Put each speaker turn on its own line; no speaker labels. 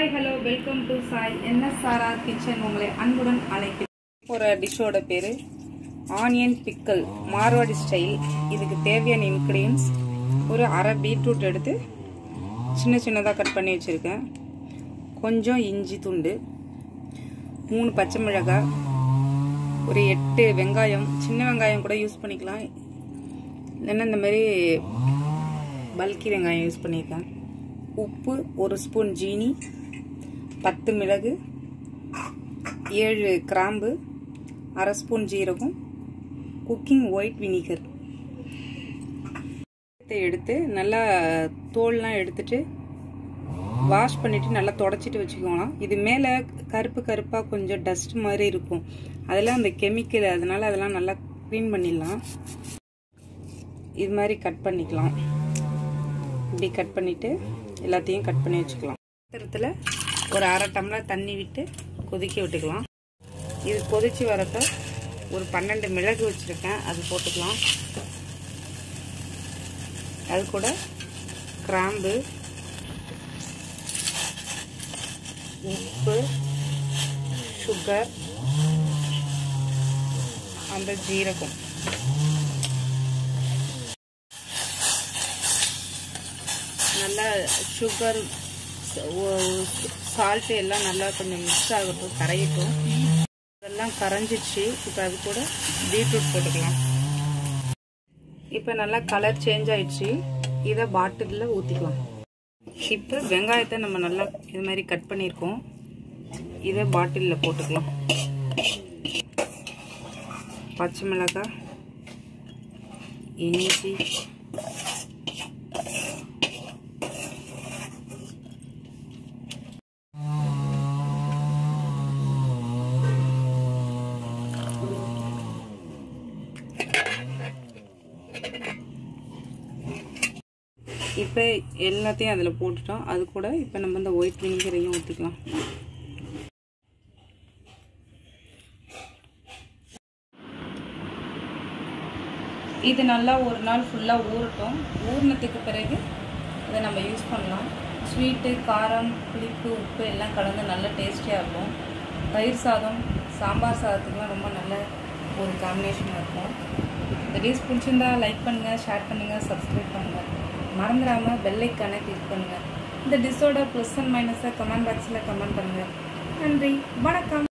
hi hello welcome to Sai என்ன Sara kitchen உங்களை அன்புடன் அழைக்கிறேன் ஒரு டிஷ்ஷோட பேர் ஆனியன் பிக்கல் மார்வாடி ஸ்டைல் இதுக்கு தேவையான இன்க்ரீடியன்ஸ் ஒரு அரை பீட்ரூட் எடுத்து சின்ன சின்னதாக கட் பண்ணி வச்சுருக்கேன் கொஞ்சம் இஞ்சி துண்டு மூணு பச்சை மிளகாய் ஒரு எட்டு வெங்காயம் சின்ன வெங்காயம் கூட யூஸ் பண்ணிக்கலாம் இல்லைன்னா இந்த மாதிரி பல்கி வெங்காயம் யூஸ் பண்ணியிருக்கேன் உப்பு ஒரு ஸ்பூன் ஜீனி பத்து மிளகு ஏழு கிராம்பு அரை ஸ்பூன் ஜீரகம் குக்கிங் ஒயிட் வினிகர் எடுத்து நல்லா தோல்லாம் எடுத்துட்டு வாஷ் பண்ணிட்டு நல்லா தொடச்சிட்டு வச்சுக்கோலாம் இது மேலே கருப்பு கருப்பாக கொஞ்சம் டஸ்ட் மாதிரி இருக்கும் அதெல்லாம் அந்த கெமிக்கல் அதனால அதெல்லாம் நல்லா க்ளீன் பண்ணிடலாம் இது மாதிரி கட் பண்ணிக்கலாம் இப்படி கட் பண்ணிவிட்டு எல்லாத்தையும் கட் பண்ணி வச்சுக்கலாம் பாத்திரத்தில் ஒரு அரை டம்ளர் தண்ணி விட்டு கொதிக்க விட்டுக்கலாம் இது கொதித்து வரப்ப ஒரு பன்னெண்டு மிளகு வச்சுருக்கேன் அது போட்டுக்கலாம் அது கூட கிராம்பு உப்பு சுகர் அந்த ஜீரகம் நல்லா சுகர் சால்ட்டு எல்லாம் நல்லா கொஞ்சம் மிக்ஸ் ஆகட்டும் கரையட்டும் இதெல்லாம் கரைஞ்சிச்சு இப்போ அது கூட பீட்ரூட் போட்டுக்கலாம் இப்போ நல்லா கலர் சேஞ்ச் ஆயிடுச்சு இதை பாட்டிலில் ஊற்றிக்கலாம் இப்போ வெங்காயத்தை நம்ம நல்லா இது மாதிரி கட் பண்ணியிருக்கோம் இதை பாட்டிலில் போட்டுக்கலாம் பச்சை மிளகாய் இஞ்சி இப்போ எல்லாத்தையும் அதில் போட்டுட்டோம் அது கூட இப்போ நம்ம இந்த ஒயிட் வினிகரையும் ஊற்றிக்கலாம் இது நல்லா ஒரு நாள் ஃபுல்லாக ஊறட்டும் ஊறினத்துக்கு பிறகு இதை நம்ம யூஸ் பண்ணலாம் ஸ்வீட்டு காரம் புளிப்பு உப்பு எல்லாம் கலந்து நல்ல டேஸ்டியாக இருக்கும் தயிர் சாதம் சாம்பார் சாதத்துக்குலாம் ரொம்ப நல்ல ஒரு காம்பினேஷனாக இருக்கும் இந்த டிஷ் பிடிச்சிருந்தா லைக் பண்ணுங்கள் ஷேர் பண்ணுங்கள் சப்ஸ்கிரைப் பண்ணுங்கள் மறந்துடாமல் பெல்லைக்கான கிளிக் பண்ணுங்கள் இந்த டிஷ்ஷோட ப்ளஸ் அண்ட் மைனஸை கமெண்ட் பாக்ஸில் கமெண்ட் பண்ணுங்கள் நன்றி வணக்கம்